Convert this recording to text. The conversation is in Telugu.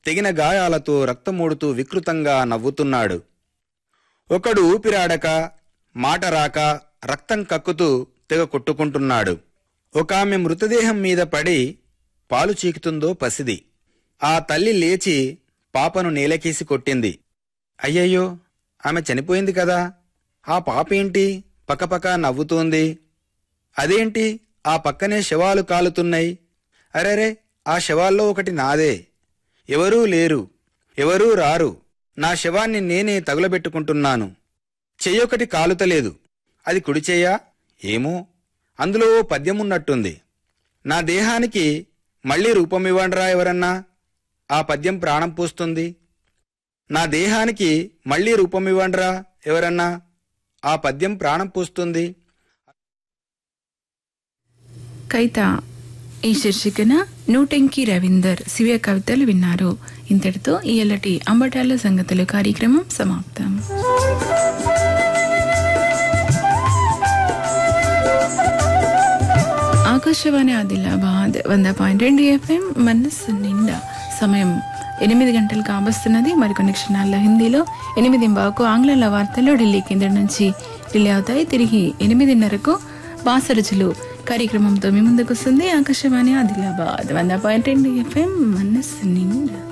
తెగిన గాయాలతో రక్తమూడుతూ వికృతంగా నవ్వుతున్నాడు ఒకడు ఊపిరాడక మాట రాక రక్తం కక్కుతూ తెగ కొట్టుకుంటున్నాడు ఒక ఆమె మృతదేహం మీద పడి పాలు చీకుతుందో పసిది ఆ తల్లి లేచి పాపను నేలకేసి కొట్టింది అయ్యయ్యో ఆమె చనిపోయింది కదా ఆ పాపేంటి పక్కపక్క నవ్వుతోంది అదేంటి ఆ పక్కనే శవాలు కాలుతున్నాయి అరెరే ఆ శవాల్లో ఒకటి నాదే ఎవరూ లేరు ఎవరూ రారు నా శవాన్ని నేనే తగులబెట్టుకుంటున్నాను చెయ్యొకటి కాలుతలేదు అది కుడిచెయ్యా ఏమో అందులో ఓ పద్యమున్నట్టుంది నా దేహానికి మళ్ళీ రూపమివ్వండ్రా ఎవరన్నా ఆ పద్యం ప్రాణం పోస్తుంది నా దేహానికి మళ్ళీ రూపమివ్వండ్రా ఎవరన్నా ఆ పద్యం ప్రాణం పోస్తుంది కైత ఈ శీర్షికన నూటెంకి రవీందర్ శివ్య కవితలు విన్నారు ఇంతటితో ఇయలటి అంబటాల సంగతులు కార్యక్రమం సమాప్తం ఆకాశవాణి ఆదిలాబాద్ వంద పాయింట్ రెండు ఎఫ్ఎం మనస్సు నిండా సమయం ఎనిమిది గంటలు కావస్తున్నది మరికొన్ని క్షణాల్లో హిందీలో ఎనిమిది బాకు ఆంగ్లంలో వార్తలు ఢిల్లీ కేంద్రం నుంచి ఢిల్లీ అవుతాయి తిరిగి ఎనిమిదిన్నరకు బాసరజులు కార్యక్రమంతో మీ ముందుకు వస్తుంది ఆకాశవాణి ఆదిలాబాద్ వంద పాయింట్ రెండు ఎఫ్ఎం మనస్సు నిండా